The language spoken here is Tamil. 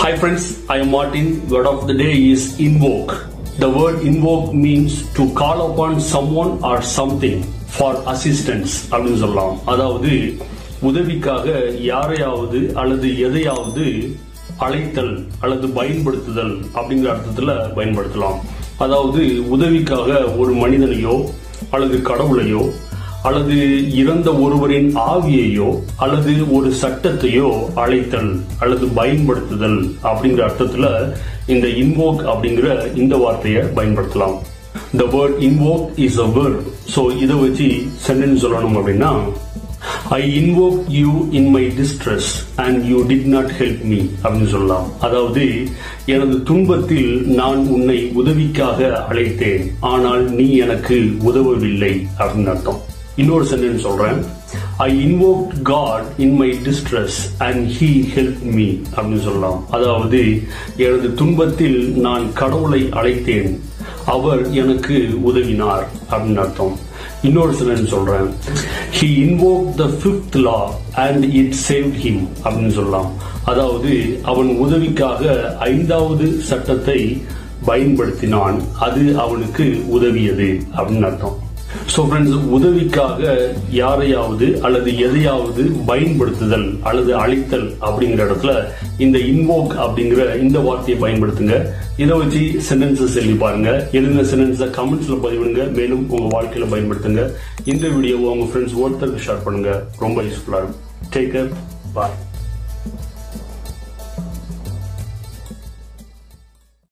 Hi friends, I am Martin. Word of the day is invoke. The word invoke means to call upon someone or something for assistance அப்படின்னு சொல்லலாம் அதாவது உதவிக்காக யாரையாவது அல்லது எதையாவது அழைத்தல் அல்லது பயன்படுத்துதல் அப்படிங்கிற அர்த்தத்துல பயன்படுத்தலாம் அதாவது உதவிக்காக ஒரு மனிதனையோ அல்லது கடவுளையோ அல்லது இறந்த ஒருவரின் ஆவியையோ அல்லது ஒரு சட்டத்தையோ அழைத்தல் அல்லது பயன்படுத்துதல் அப்படிங்கிற அர்த்தத்துல இந்த இன்வோக் அப்படிங்கிற இந்த வார்த்தையை பயன்படுத்தலாம் the word invoke is a verb so இதை வச்சு சென்டென்ஸ் சொல்லணும் அப்படின்னா ஐ invoke you in my distress and you did not help me அப்படின்னு சொல்லலாம் அதாவது எனது துன்பத்தில் நான் உன்னை உதவிக்காக அழைத்தேன் ஆனால் நீ எனக்கு உதவவில்லை அப்படின்னு அர்த்தம் இன்னொரு சென்டென்ஸ் சொல்றேன் I invoke God in my distress and he help me அப்படின்னு சொல்லலாம் அதாவது எனது துன்பத்தில் நான் கடவுளை அழைத்தேன் அவர் எனக்கு உதவினார் அப்படின்னு அர்த்தம் இன்னொரு சென்டென்ஸ் சொல்றேன் he invoke the fifth law and it save him அப்படின்னு சொல்லலாம் அதாவது அவன் உதவிக்காக ஐந்தாவது சட்டத்தை பயன்படுத்தினான் அது அவனுக்கு உதவியது அப்படின்னு அர்த்தம் ஸோ ஃப்ரெண்ட்ஸ் உதவிக்காக யாரையாவது அல்லது எதையாவது பயன்படுத்துதல் அல்லது அழித்தல் அப்படிங்கிற இடத்துல இந்த இன்வோக் அப்படிங்கிற இந்த வார்த்தையை பயன்படுத்துங்க இதை வச்சு சென்டென்சஸ் எழுதி பாருங்க எழுதின சென்டென்ஸை கமெண்ட்ஸ்ல பதிவிடுங்க மேலும் உங்க வாழ்க்கையில பயன்படுத்துங்க இந்த வீடியோவை உங்க ஃப்ரெண்ட்ஸ் ஒருத்தருக்கு ஷேர் பண்ணுங்க ரொம்ப யூஸ்ஃபுல்லா இருக்கும் டேக் கேர் பாய்